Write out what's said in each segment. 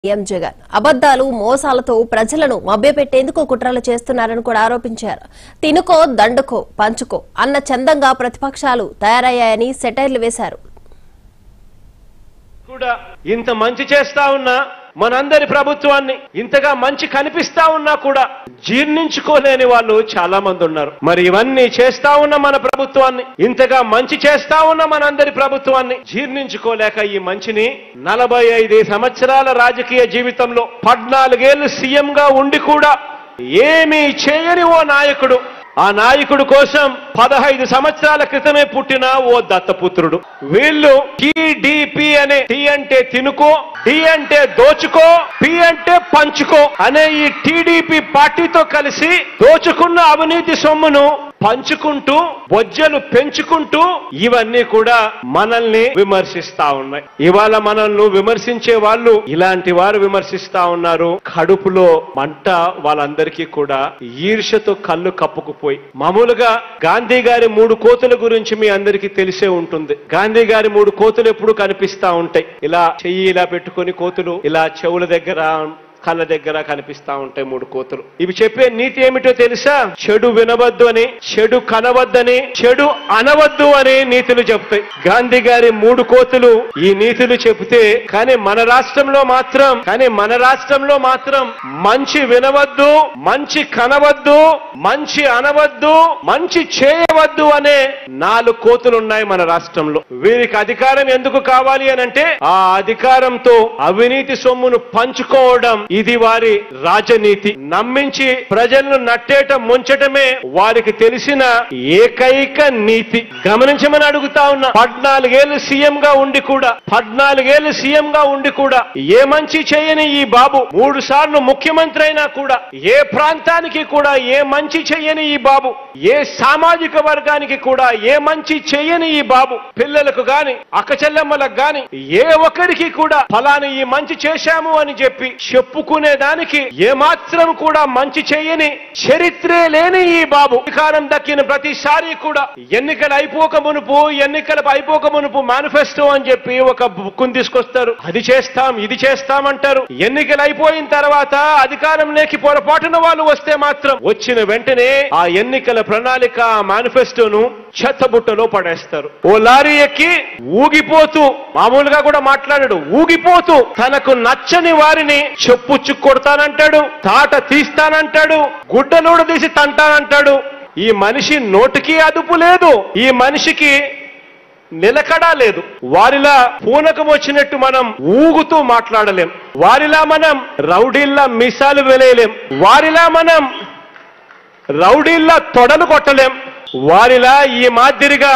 CM Jagan అబద్దాలు మోసాలతో ప్రజలను మభ్యపెట్టేందుకు కుట్రలు చేస్తున్నారని కూడా ఆరోపించారు తినుకో దండుకో పంచుకో అన్న చందంగా ప్రతిపక్షాలు తయారయ్యాయని సెటైర్లు వేశారు కూడా ఇంత మంచి చేస్తా ఉన్నా మనందరి ప్రభుత్వాన్ని ఇంతగా మంచి కనిపిస్తా ఉన్నా కూడా జీర్ణించుకోలేని వాళ్ళు చాలా మంది ఉన్నారు మరి ఇవన్నీ చేస్తా ఉన్న మన ప్రభుత్వాన్ని ఇంతగా మంచి చేస్తా ఉన్న మనందరి ప్రభుత్వాన్ని జీర్ణించుకోలేక ఈ మంచిని నలభై ఐదు సంవత్సరాల రాజకీయ జీవితంలో పద్నాలుగేళ్లు సీఎం గా ఉండి కూడా ఏమీ చేయని ఓ నాయకుడు ఆ నాయకుడు కోసం పదహైదు సంవత్సరాల క్రితమే పుట్టిన ఓ దత్తపుత్రుడు వీళ్ళు టిడిపి అనే టి అంటే తినుకో డి అంటే దోచుకో పి అంటే పంచుకో అనే ఈ టిడిపి పార్టీతో కలిసి దోచుకున్న అవినీతి సొమ్మును పంచుకుంటూ బొజ్జలు పెంచుకుంటూ ఇవన్నీ కూడా మనల్ని విమర్శిస్తా ఉన్నాయి ఇవాళ మనల్ని విమర్శించే వాళ్ళు ఇలాంటి వారు విమర్శిస్తా ఉన్నారు కడుపులో మంట వాళ్ళందరికీ కూడా ఈర్ష్యతో కళ్ళు కప్పుకుపోయి మామూలుగా గాంధీ గారి మూడు కోతుల గురించి మీ అందరికీ తెలిసే ఉంటుంది గాంధీ గారి మూడు కోతులు ఎప్పుడు కనిపిస్తా ఉంటాయి ఇలా చెయ్యి ఇలా పెట్టుకొని కోతులు ఇలా చెవుల దగ్గర కళ్ళ దగ్గర కనిపిస్తా ఉంటాయి మూడు కోతులు ఇవి చెప్పే నీతి ఏమిటో తెలుసా చెడు వినవద్దు అని చెడు కనవద్దని చెడు అనవద్దు అని నీతులు చెప్తాయి గాంధీ గారి మూడు కోతులు ఈ నీతులు చెబితే కానీ మన రాష్ట్రంలో మాత్రం కానీ మన రాష్ట్రంలో మాత్రం మంచి వినవద్దు మంచి కనవద్దు మంచి అనవద్దు మంచి చేయవద్దు అనే నాలుగు కోతులు ఉన్నాయి మన రాష్ట్రంలో వీరికి అధికారం ఎందుకు కావాలి అని అంటే ఆ అధికారంతో అవినీతి సొమ్మును పంచుకోవడం ఇది వారి రాజనీతి నమ్మించి ప్రజలను నట్టేట ముంచటమే వారికి తెలిసిన ఏకైక నీతి గమనించమని అడుగుతా ఉన్నా పద్నాలుగేళ్లు సీఎం గా ఉండి కూడా పద్నాలుగేళ్లు సీఎం గా ఉండి కూడా ఏ మంచి చేయని ఈ బాబు మూడు సార్లు ముఖ్యమంత్రి అయినా కూడా ఏ ప్రాంతానికి కూడా ఏ మంచి చెయ్యని ఈ బాబు ఏ సామాజిక వర్గానికి కూడా ఏ మంచి చెయ్యని ఈ బాబు పిల్లలకు గాని అక్క చెల్లెమ్మలకు గాని ఏ ఒక్కరికి కూడా ఫలాని ఈ మంచి చేశాము అని చెప్పి చెప్పుకునే దానికి ఏమాత్రం కూడా మంచి చేయని చరిత్రే లేని ఈ బాబు అధికారం దక్కిన ప్రతిసారి కూడా ఎన్నికలు అయిపోక మునుపు ఎన్నికలు అయిపోక మునుపు మేనిఫెస్టో అని చెప్పి ఒక బుక్కుని తీసుకొస్తారు అది చేస్తాం ఇది చేస్తాం అంటారు ఎన్నికలు అయిపోయిన తర్వాత అధికారంలోకి పొరపాటున వాళ్ళు వస్తే మాత్రం వచ్చిన వెంటనే ఆ ఎన్నికల ప్రణాళిక ఆ మేనిఫెస్టోను చెత్తబుట్టలో పడేస్తారు ఓ లారీ ఎక్కి ఊగిపోతూ మామూలుగా కూడా మాట్లాడాడు ఊగిపోతూ తనకు నచ్చని వారిని చెప్పు కొడతానంటాడు తాట తీస్తానంటాడు గుడ్డలోడు తీసి తంటానంటాడు ఈ మనిషి నోటికి అదుపు లేదు ఈ మనిషికి నిలకడా లేదు వారిలా పూనకం వచ్చినట్టు మనం ఊగుతూ మాట్లాడలేం వారిలా మనం రౌడీల్లా మిసాలు వెలేయలేం వారిలా మనం రౌడీల్లా తొడలు కొట్టలేం వారిలా ఈ మాదిరిగా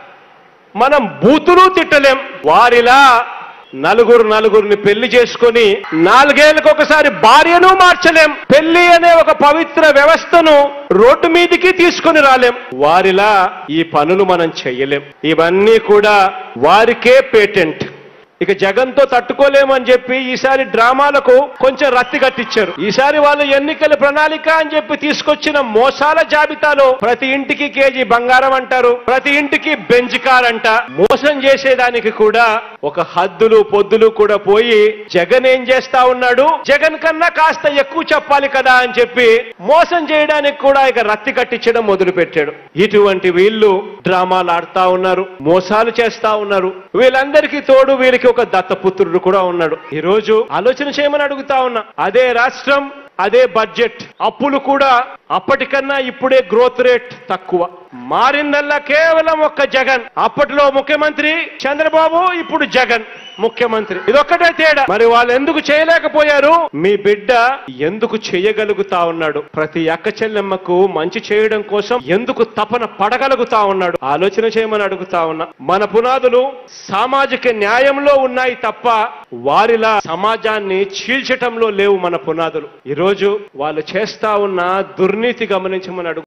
మనం బూతులు తిట్టలేం వారిలా నలుగురు నలుగురిని పెళ్లి చేసుకొని నాలుగేళ్లకు ఒకసారి భార్యను మార్చలేం పెళ్లి అనే ఒక పవిత్ర వ్యవస్థను రోడ్డు మీదికి తీసుకొని రాలేం వారిలా ఈ పనులు మనం చెయ్యలేం ఇవన్నీ కూడా వారికే పేటెంట్ ఇక జగన్ తో తట్టుకోలేమని చెప్పి ఈసారి డ్రామాలకు కొంచెం రత్తి కట్టించారు ఈసారి వాళ్ళు ఎన్నికల ప్రణాళిక అని చెప్పి తీసుకొచ్చిన మోసాల జాబితాలో ప్రతి ఇంటికి కేజీ బంగారం అంటారు ప్రతి ఇంటికి బెంచ్ కార్ అంట మోసం చేసేదానికి కూడా ఒక హద్దులు పొద్దులు కూడా పోయి జగన్ ఏం చేస్తా ఉన్నాడు జగన్ కన్నా కాస్త ఎక్కువ చెప్పాలి కదా అని చెప్పి మోసం చేయడానికి కూడా ఇక రత్తి కట్టించడం మొదలు పెట్టాడు ఇటువంటి వీళ్ళు డ్రామాలు ఆడుతా ఉన్నారు మోసాలు చేస్తా ఉన్నారు వీళ్ళందరికీ తోడు వీరికి ఒక దత్తపుత్రుడు కూడా ఉన్నాడు ఈ రోజు ఆలోచన చేయమని అడుగుతా ఉన్నా అదే రాష్ట్రం అదే బడ్జెట్ అప్పులు కూడా అప్పటికన్నా ఇప్పుడే గ్రోత్ రేట్ తక్కువ మారిందల్లా కేవలం ఒక్క జగన్ అప్పట్లో ముఖ్యమంత్రి చంద్రబాబు ఇప్పుడు జగన్ ముఖ్యమంత్రి ఇదొక్కటే తేడా మరి వాళ్ళు ఎందుకు చేయలేకపోయారు మీ బిడ్డ ఎందుకు చేయగలుగుతా ఉన్నాడు ప్రతి అక్క చెల్లెమ్మకు మంచి చేయడం కోసం ఎందుకు తపన పడగలుగుతా ఉన్నాడు ఆలోచన చేయమని అడుగుతా ఉన్నా మన పునాదులు సామాజిక న్యాయంలో ఉన్నాయి తప్ప వారిలా సమాజాన్ని చీల్చటంలో లేవు మన పునాదులు ఈరోజు వాళ్ళు చేస్తా ఉన్న దుర్నీతి గమనించమని అడుగు